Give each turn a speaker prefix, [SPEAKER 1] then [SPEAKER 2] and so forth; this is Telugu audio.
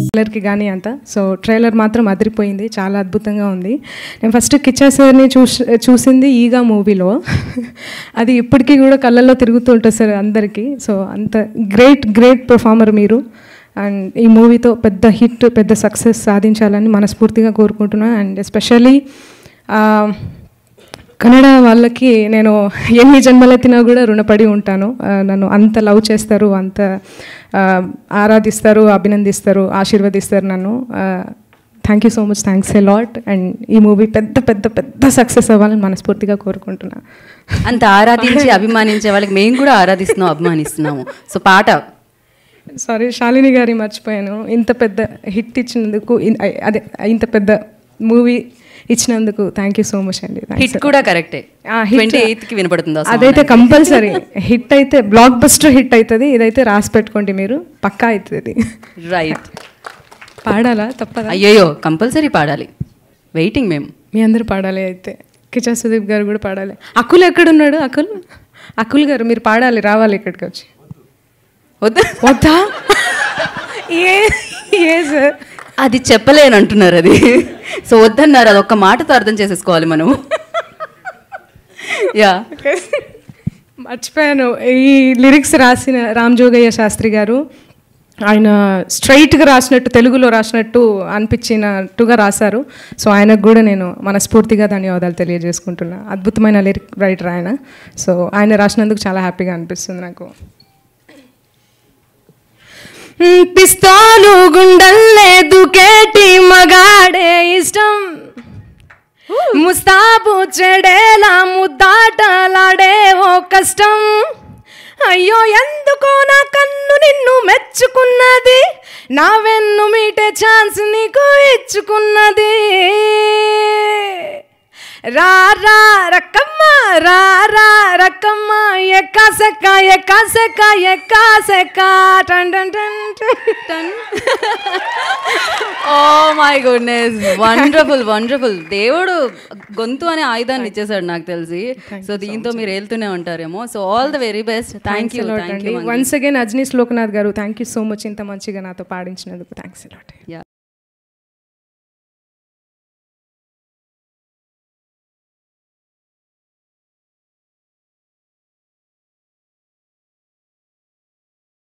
[SPEAKER 1] ట్రైలర్కి కానీ అంత సో ట్రైలర్ మాత్రం అదిరిపోయింది చాలా అద్భుతంగా ఉంది నేను ఫస్ట్ కిచ్చా సార్ని చూసి చూసింది ఈగా మూవీలో అది ఇప్పటికీ కూడా కళ్ళల్లో తిరుగుతూ ఉంటుంది సార్ అందరికీ సో అంత గ్రేట్ గ్రేట్ పర్ఫార్మర్ మీరు అండ్ ఈ మూవీతో పెద్ద హిట్ పెద్ద సక్సెస్ సాధించాలని మనస్ఫూర్తిగా కోరుకుంటున్నాను అండ్ ఎస్పెషల్లీ కన్నడ వాళ్ళకి నేను ఎన్ని జన్మలెత్తినా కూడా రుణపడి ఉంటాను ఆ, నన్ను అంత లవ్ చేస్తారు అంత ఆ, ఆరాధిస్తారు అభినందిస్తారు ఆశీర్వదిస్తారు నన్ను thank you so much thanks a lot and ఈ మూవీ పెద్ద పెద్ద పెద్ద సక్సెస్ అవ్వాలని మనస్ఫూర్తిగా కోరుకుంటున్నాను
[SPEAKER 2] అంత ఆరాధించి అభిమానించే వాళ్ళకి మేము కూడా ఆరాధిస్తున్నాం అభిమానిస్తున్నాము సో పాట
[SPEAKER 1] సారీ శాలిని గారి మర్చిపోయాను ఇంత పెద్ద హిట్ ఇచ్చినందుకు ఇన్- అదే ఇంత పెద్ద మూవీ ఇచ్చినందుకు థ్యాంక్ యూ సో మచ్ అండి Thanks
[SPEAKER 2] హిట్
[SPEAKER 1] a lot.
[SPEAKER 2] కూడా కరెక్టే
[SPEAKER 1] ఆ, hit-
[SPEAKER 2] ట్వంటీ ఎయిత్ కి వినపడుతుంది ఆ song
[SPEAKER 1] అదైతే
[SPEAKER 2] నాకు.
[SPEAKER 1] కంపల్సరీ హిట్ అయితే బ్లాక్ బస్టర్ హిట్ అవుతుంది ఇదైతే రాసి పెట్టుకోండి మీరు పక్కా అవుతుంది
[SPEAKER 2] రైట్
[SPEAKER 1] పాడాలా తప్పదా
[SPEAKER 2] అయ్యయ్యో కంపల్సరీ పాడాలి వెయిటింగ్ మేము
[SPEAKER 1] మీ అందరూ పాడాలి అయితే కిచా సుదీప్ గారు కూడా పాడాలి అకుల్ ఎక్కడున్నాడు అకుల్ అకుల్ గారు మీరు పాడాలి రావాలి ఇక్కడికి వచ్చి
[SPEAKER 2] వద్దా
[SPEAKER 1] వద్దా ఏ ఏ సార్
[SPEAKER 2] అది చెప్పలేను అంటున్నారు అది సో వద్దన్నారు అది ఒక్క మాటతో అర్థం చేసేసుకోవాలి మనం యా
[SPEAKER 1] మర్చిపోయాను ఈ లిరిక్స్ రాసిన రామ్ జోగయ్య శాస్త్రి గారు ఆయన స్ట్రైట్గా రాసినట్టు తెలుగులో రాసినట్టు అనిపించినట్టుగా రాశారు సో ఆయనకు కూడా నేను మనస్ఫూర్తిగా ధన్యవాదాలు తెలియజేసుకుంటున్నా అద్భుతమైన లిరిక్ రైటర్ ఆయన సో ఆయన రాసినందుకు చాలా హ్యాపీగా అనిపిస్తుంది నాకు మ్, పిస్తోలు గుండల్లే దుకేటి మగాడే ఇష్టం ముస్తాబు చెడేలా ముద్దాటలాడే ఓ కష్టం అయ్యో ఎందుకో నా కన్ను నిన్ను మెచ్చుకున్నది నా వెన్ను మీటే ఛాన్స్ నీకు ఇచ్చుకున్నది రా రా రక్కమ్మ రా రా రక్కమ్మ ఎక్కా సెక్క ఎక్కా సెక్క ఎక్కా సెక్క టన్ టన్ టన్ టన్ టన్
[SPEAKER 2] oh my goodness wonderful wonderful దేవుడు గొంతు అనే ఆయుధాన్ని ఇచ్చేసాడు నాకు తెలిసి సో దీంతో మీరు వెళ్తూనే ఉంటారేమో so all the very best thank you thank you
[SPEAKER 1] once again Ajaneesh Loknath గారు థ్యాంక్ యూ సో మచ్ ఇంత మంచిగా నాతో పాడించినందుకు థ్యాంక్స్ అలాట్
[SPEAKER 2] యా